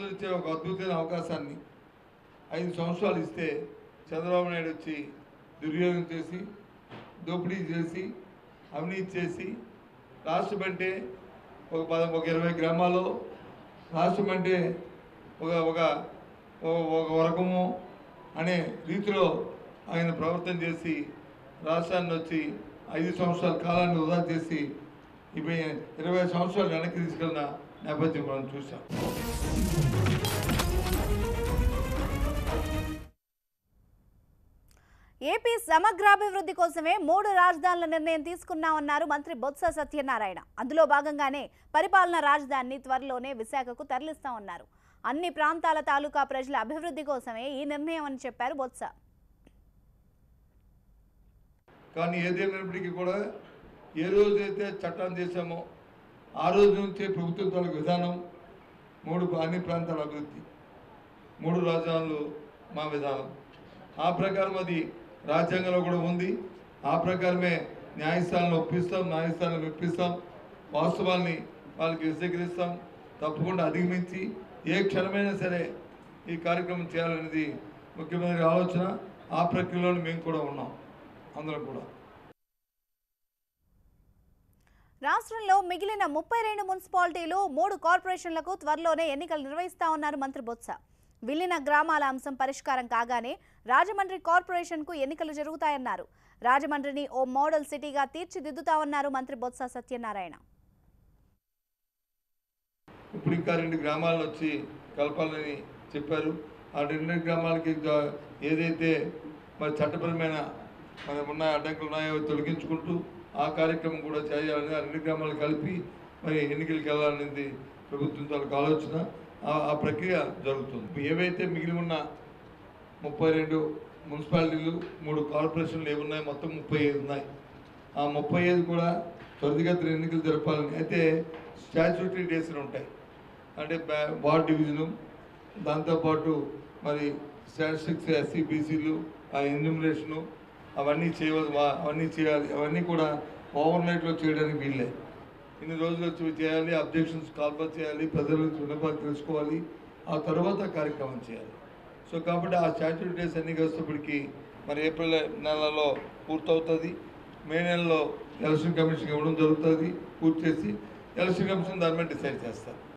ఇచ్చే ఒక అద్భుతమైన అవకాశాన్ని ఐదు సంవత్సరాలు ఇస్తే చంద్రబాబు నాయుడు వచ్చి దుర్యోగం చేసి దోపిడీ చేసి అవినీతి చేసి రాష్ట్రం అంటే ఒక పద ఒక ఇరవై గ్రామాల్లో రాష్ట్రం అంటే ఒక ఒక ఒక- ఒక రకము అనే రీతిలో ఆయన ప్రవర్తన చేసి రాష్ట్రాన్ని వచ్చి ఐదు సంవత్సరాల కాలాన్ని వృధా చేసి ఇప్పుడు ఇరవై సంవత్సరాలు వెనక్కి తీసుకెళ్ళిన నేపథ్యం మనం చూసాం ఏపీ సమగ్రాభివృద్ధి కోసమే మూడు రాజధానుల నిర్ణయం తీసుకున్నామన్నారు మంత్రి బొత్స సత్యనారాయణ అందులో భాగంగానే పరిపాలన రాజధానిని త్వరలోనే విశాఖకు తరలిస్తామన్నారు అన్ని ప్రాంతాల తాలూకా ప్రజల అభివృద్ధి కోసమే ఈ నిర్ణయం అని చెప్పారు బొత్స కానీ ఏదేమైనప్పటికీ కూడా ఏ రోజైతే చట్టం చేశామో ఆ రోజు నుంచే ప్రభుత్వం తాలూకు విధానం మూడు అన్ని ప్రాంతాల అభివృద్ధి మూడు రాజధానులు మా విధానం ఆ ప్రకారం అది రాజ్యాంగంలో కూడా ఉంది ఆ ప్రకారమే న్యాయస్థానంలో ఒప్పిస్తాం న్యాయస్థానంలో మెప్పిస్తాం వాస్తవాల్ని వాళ్ళకి విశీకరిస్తాం తప్పకుండా అధిగమించి ఏ క్షణమైనా సరే ఈ కార్యక్రమం చేయాలనేది ముఖ్యమంత్రి ఆలోచన ఆ ప్రక్రియలోనే మేము కూడా ఉన్నాం అందరం కూడా రాష్ట్రంలో మిగిలిన ముప్పై రెండు మున్సిపాలిటీలు మూడు కార్పొరేషన్లకు త్వరలోనే ఎన్నికలు నిర్వహిస్తామన్నారు మంత్రి బొత్స విలీన గ్రామాల అంశం పరిష్కారం కాగానే రాజమండ్రి కార్పొరేషన్కు ఎన్నికలు జరుగుతాయన్నారు రాజమండ్రిని ఓ మోడల్ సిటీగా తీర్చిదిద్దుతామన్నారు మంత్రి బొత్స సత్యనారాయణ ఇప్పుడు ఇంకా రెండు గ్రామాలను వచ్చి కలపాలని చెప్పారు ఆ రెండు గ్రామాలకి ఇంకా ఏదైతే మరి చట్టపరమైన మరి ఉన్న అడ్డంకులు ఉన్నాయో అవి తొలగించుకుంటూ ఆ కార్యక్రమం కూడా చేయాలని ఆ రెండు గ్రామాలు కలిపి మరి ఎన్నికలకు వెళ్ళాలనేది ప్రభుత్వం తాలూకు ఆలోచన ఆ- ఆ ప్రక్రియ జరుగుతుంది ఇప్పుడు ఏవైతే మిగిలి ఉన్న ముప్పై రెండు మున్సిపాలిటీలు మూడు కార్పొరేషన్లు ఏమున్నాయి మొత్తం ముప్పై ఐదు ఉన్నాయి ఆ ముప్పై ఐదు కూడా త్వరితగతిన ఎన్నికలు జరపాలని అయితే స్టాచ్యూటరీ డేస్ ఉంటాయి అంటే బ్యా- వార్డ్ డివిజను దాంతోపాటు మరి స్టాటిస్టిక్స్ ఎస్సీ బీసీలు ఆ ఎన్యూమరేషను అవన్నీ చేయవలసి అవన్నీ చేయాలి అవన్నీ కూడా ఓవర్ నైట్లో చేయడానికి వీళ్ళే ఇన్ని రోజులు వచ్చి చేయాలి అబ్జెక్షన్స్ కాల్పర్ చేయాలి ప్రజల నుంచి విన్నపాలు తెలుసుకోవాలి ఆ తర్వాత కార్యక్రమం చేయాలి సో కాబట్టి ఆ స్టాచ్యూటరీ డేస్ అన్ని కలిసేప్పటికి మరి ఏప్రిల్ నెలలో పూర్తవుతుంది మే నెలలో ఎలక్షన్ కమిషన్ ఇవ్వడం జరుగుతుంది పూర్తి చేసి ఎలక్షన్ కమిషన్ దాని మీద డిసైడ్ చేస్తారు